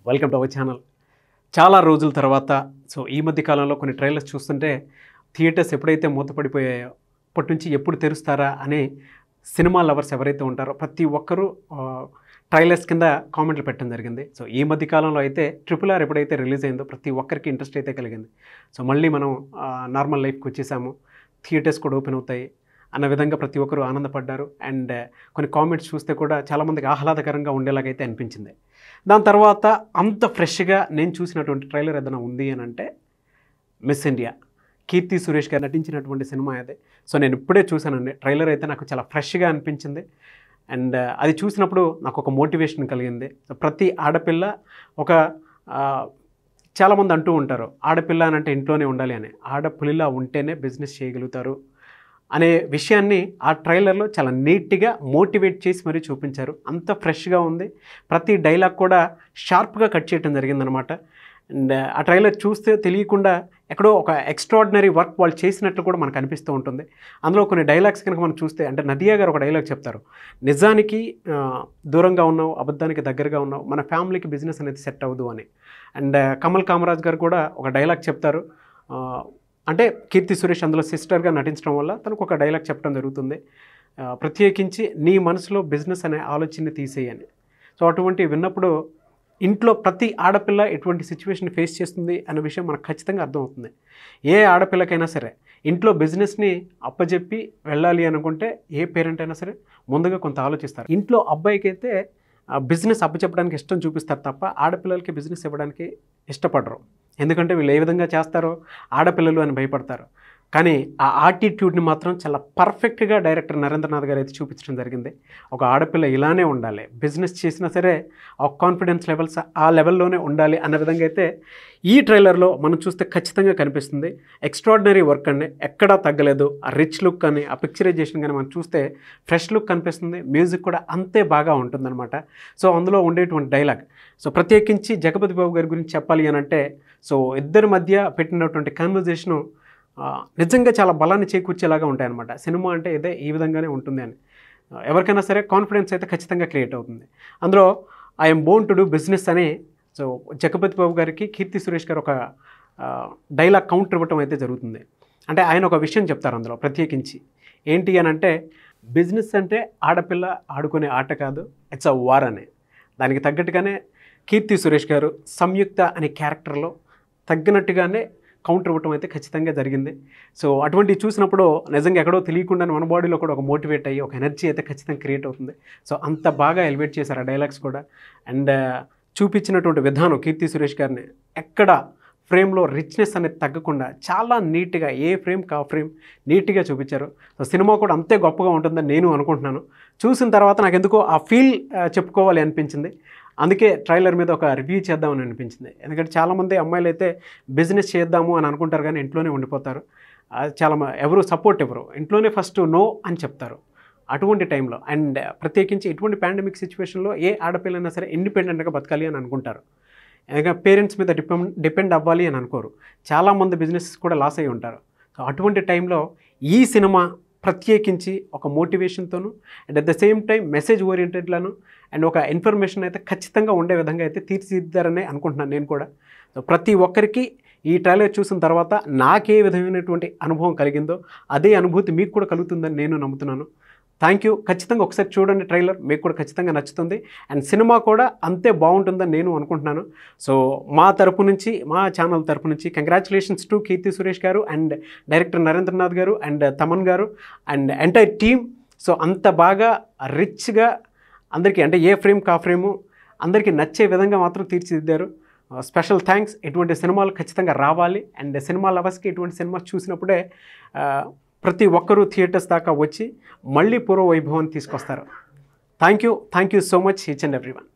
welcome to our channel చాలా రోజుల తర్వాత సో ఈ మధ్య కాలంలో కొన్ని ట్రైలర్స్ చూస్తుంటే థియేటర్స్ ఎప్పుడైతే మూతపడిపోయాయో అప్పటి నుంచి ఎప్పుడు తెరుస్తారా అనే సినిమా లవర్స్ ఎవరైతే ఉంటారో ప్రతి ఒక్కరూ ఆ, ట్రైలర్స్ కింద కామెంట్లు పెట్టడం జరిగింది సో ఈ మధ్య కాలంలో అయితే ట్రిపుల్ ఆర్ ఎప్పుడైతే రిలీజ్ అయిందో ప్రతి ఒక్కరికి ఇంట్రెస్ట్ అయితే కలిగింది సో మళ్ళీ మనం నార్మల్ లైఫ్కి వచ్చేసాము థియేటర్స్ కూడా ఓపెన్ అవుతాయి అన్న విధంగా ప్రతి ఒక్కరు ఆనందపడ్డారు అండ్ కొన్ని కామెంట్స్ చూస్తే కూడా చాలామందికి ఆహ్లాదకరంగా ఉండేలాగైతే అనిపించింది దాని తర్వాత అంత ఫ్రెష్గా నేను చూసినటువంటి ట్రైలర్ ఏదైనా ఉంది అని అంటే మిస్ ఇండియా కీర్తి సురేష్ గారు నటించినటువంటి సినిమా అదే సో నేను ఇప్పుడే చూశానండి ట్రైలర్ అయితే నాకు చాలా ఫ్రెష్గా అనిపించింది అండ్ అది చూసినప్పుడు నాకు ఒక మోటివేషన్ కలిగింది సో ప్రతి ఆడపిల్ల ఒక ఆ, చాలామంది అంటూ ఉంటారు ఆడపిల్ల అని అంటే ఇంట్లోనే ఉండాలి అని ఆడపులిలా ఉంటేనే బిజినెస్ చేయగలుగుతారు అనే విషయాన్ని ఆ ట్రైలర్లో చాలా నీట్గా మోటివేట్ చేసి మరీ చూపించారు అంత ఫ్రెష్గా ఉంది ప్రతి డైలాగ్ కూడా షార్ప్గా కట్ చేయడం జరిగిందనమాట అండ్ ఆ ట్రైలర్ చూస్తే తెలియకుండా ఎక్కడో ఒక ఎక్స్ట్రాడినరీ వర్క్ వాళ్ళు చేసినట్లు కూడా మనకు అనిపిస్తూ ఉంటుంది అందులో కొన్ని డైలాగ్స్ కనుక మనం చూస్తే అంటే నదియా గారు ఒక డైలాగ్ చెప్తారు నిజానికి ఆ, దూరంగా ఉన్నావు అబద్ధానికి దగ్గరగా ఉన్నావు మన ఫ్యామిలీకి బిజినెస్ అనేది సెట్ అవ్వదు అని అండ్ కమల్ కామరాజ్ గారు కూడా ఒక డైలాగ్ చెప్తారు ఆ, అంటే కీర్తి సురేష్ అందులో సిస్టర్గా నటించడం వల్ల తనకు ఒక డైలాగ్ చెప్పడం జరుగుతుంది ఆ, ప్రత్యేకించి నీ మనసులో బిజినెస్ అనే ఆలోచనని తీసేయని సో అటువంటి విన్నప్పుడు ఇంట్లో ప్రతి ఆడపిల్ల ఎటువంటి సిచ్యువేషన్ ఫేస్ చేస్తుంది అనే విషయం మనకు ఖచ్చితంగా అర్థమవుతుంది ఏ ఆడపిల్లకైనా సరే ఇంట్లో బిజినెస్ని అప్పజెప్పి వెళ్ళాలి అనుకుంటే ఏ పేరెంట్ అయినా సరే ముందుగా కొంత ఆలోచిస్తారు ఇంట్లో అబ్బాయికి అయితే బిజినెస్ అప్పచెప్పడానికి ఇష్టం చూపిస్తారు తప్ప ఆడపిల్లలకి బిజినెస్ ఇవ్వడానికి ఇష్టపడరు ఎందుకంటే వీళ్ళు ఏ విధంగా చేస్తారో ఆడపిల్లలు అని భయపడతారు కానీ ఆ ఆటిట్యూడ్ని మాత్రం చాలా పర్ఫెక్ట్గా డైరెక్టర్ నరేంద్రనాథ్ గారు అయితే చూపించడం జరిగింది ఒక ఆడపిల్ల ఇలానే ఉండాలి బిజినెస్ చేసినా సరే ఆ కాన్ఫిడెన్స్ లెవెల్స్ ఆ లెవెల్లోనే ఉండాలి అన్న విధంగా అయితే ఈ ట్రైలర్లో మనం చూస్తే ఖచ్చితంగా కనిపిస్తుంది ఎక్స్ట్రాడినరీ వర్క్ అండి ఎక్కడా తగ్గలేదు ఆ రిచ్ లుక్ అని ఆ పిక్చరైజేషన్ కానీ మనం చూస్తే ఫ్రెష్ లుక్ కనిపిస్తుంది మ్యూజిక్ కూడా అంతే బాగా ఉంటుందన్నమాట సో అందులో ఉండేటువంటి డైలాగ్ సో ప్రత్యేకించి జగపతి బాబు గారి గురించి చెప్పాలి అని అంటే సో ఇద్దరి మధ్య పెట్టినటువంటి కన్వర్జేషను నిజంగా చాలా బలాన్ని చేకూర్చేలాగా ఉంటాయన్నమాట సినిమా అంటే ఇదే ఈ విధంగానే ఉంటుంది అని ఆ, ఎవరికైనా సరే కాన్ఫిడెన్స్ అయితే ఖచ్చితంగా క్రియేట్ అవుతుంది అందులో I'm born to do business అని సో జగపతి బాబు గారికి కీర్తి సురేష్ గారు ఒక డైలాగ్ కౌంటర్ ఇవ్వటం అయితే జరుగుతుంది అంటే ఆయన ఒక విషయం చెప్తారు అందులో ప్రత్యేకించి ఏంటి అని అంటే బిజినెస్ అంటే ఆడపిల్ల ఆడుకునే ఆట కాదు ఇట్స్ అ వార్ అని దానికి తగ్గట్టుగానే కీర్తి సురేష్ గారు సంయుక్త అనే క్యారెక్టర్లో తగ్గినట్టుగానే కౌంటర్ ఇవ్వటం అయితే ఖచ్చితంగా జరిగింది సో అటువంటివి చూసినప్పుడు నిజంగా ఎక్కడో తెలియకుండా మన బాడీలో కూడా ఒక మోటివేట్ అయ్యి ఒక ఎనర్జీ అయితే ఖచ్చితంగా క్రియేట్ అవుతుంది సో అంత బాగా ఎలివేట్ చేశారు ఆ డైలాగ్స్ కూడా అండ్ చూపించినటువంటి విధానం కీర్తి సురేష్ గారిని ఎక్కడ ఫ్రేమ్లో రిచ్నెస్ అనేది తగ్గకుండా చాలా నీట్గా ఏ ఫ్రేమ్ కా ఫ్రేమ్ నీట్గా చూపించారు సో సినిమా కూడా అంతే గొప్పగా ఉంటుందని నేను అనుకుంటున్నాను చూసిన తర్వాత నాకు ఎందుకో ఆ ఫీల్ చెప్పుకోవాలి అనిపించింది అందుకే ట్రైలర్ మీద ఒక రివ్యూ చేద్దామని అనిపించింది ఎందుకంటే చాలామంది అమ్మాయిలు అయితే బిజినెస్ చేద్దాము అని అనుకుంటారు కానీ ఇంట్లోనే ఉండిపోతారు ఆ, చాలా మ- ఎవరు సపోర్ట్ ఎవరు ఇంట్లోనే ఫస్ట్ నో అని చెప్తారు అటువంటి టైంలో అండ్ ప్రత్యేకించి ఇటువంటి పాండమిక్ సిచ్యువేషన్లో ఏ ఆడపిల్లైనా సరే ఇండిపెండెంట్గా బతకాలి అని అనుకుంటారు ఇంకా పేరెంట్స్ మీద డిపెండ్ డిపెండ్ అవ్వాలి అని అనుకోరు చాలామంది బిజినెస్ కూడా లాస్ అయి ఉంటారు సో అటువంటి టైంలో ఈ సినిమా ప్రత్యేకించి ఒక మోటివేషన్తోను and at the same time message ఓరియంటెడ్లను అండ్ ఒక ఇన్ఫర్మేషన్ అయితే ఖచ్చితంగా ఉండే విధంగా అయితే తీర్చిదిద్దారనే అనుకుంటున్నాను నేను కూడా సో ప్రతి ఒక్కరికి ఈ ట్రైలర్ చూసిన తర్వాత నాకే విధమైనటువంటి అనుభవం కలిగిందో అదే అనుభూతి మీకు కూడా కలుగుతుందని నేను నమ్ముతున్నాను థ్యాంక్ యూ ఖచ్చితంగా ఒకసారి చూడండి ట్రైలర్ మీకు కూడా ఖచ్చితంగా నచ్చుతుంది అండ్ సినిమా కూడా అంతే బాగుంటుందని నేను అనుకుంటున్నాను సో మా తరపు నుంచి మా ఛానల్ తరపు నుంచి కంగ్రాచులేషన్స్ టు కీర్తి సురేష్ గారు అండ్ డైరెక్టర్ నరేంద్రనాథ్ గారు అండ్ తమన్ గారు అండ్ ఎంటైర్ టీమ్ సో అంత బాగా రిచ్గా అందరికీ అంటే ఏ ఫ్రేమ్ కా ఫ్రేము అందరికీ నచ్చే విధంగా మాత్రం తీర్చిదిద్దారు స్పెషల్ థ్యాంక్స్ ఇటువంటి సినిమాలు ఖచ్చితంగా రావాలి అండ్ సినిమా లవర్స్కి ఇటువంటి సినిమా చూసినప్పుడే ఆ, ప్రతి ఒక్కరూ థియేటర్స్ దాకా వచ్చి మళ్ళీ పూర్వ వైభవాన్ని తీసుకొస్తారు thank you thank you so much each and every one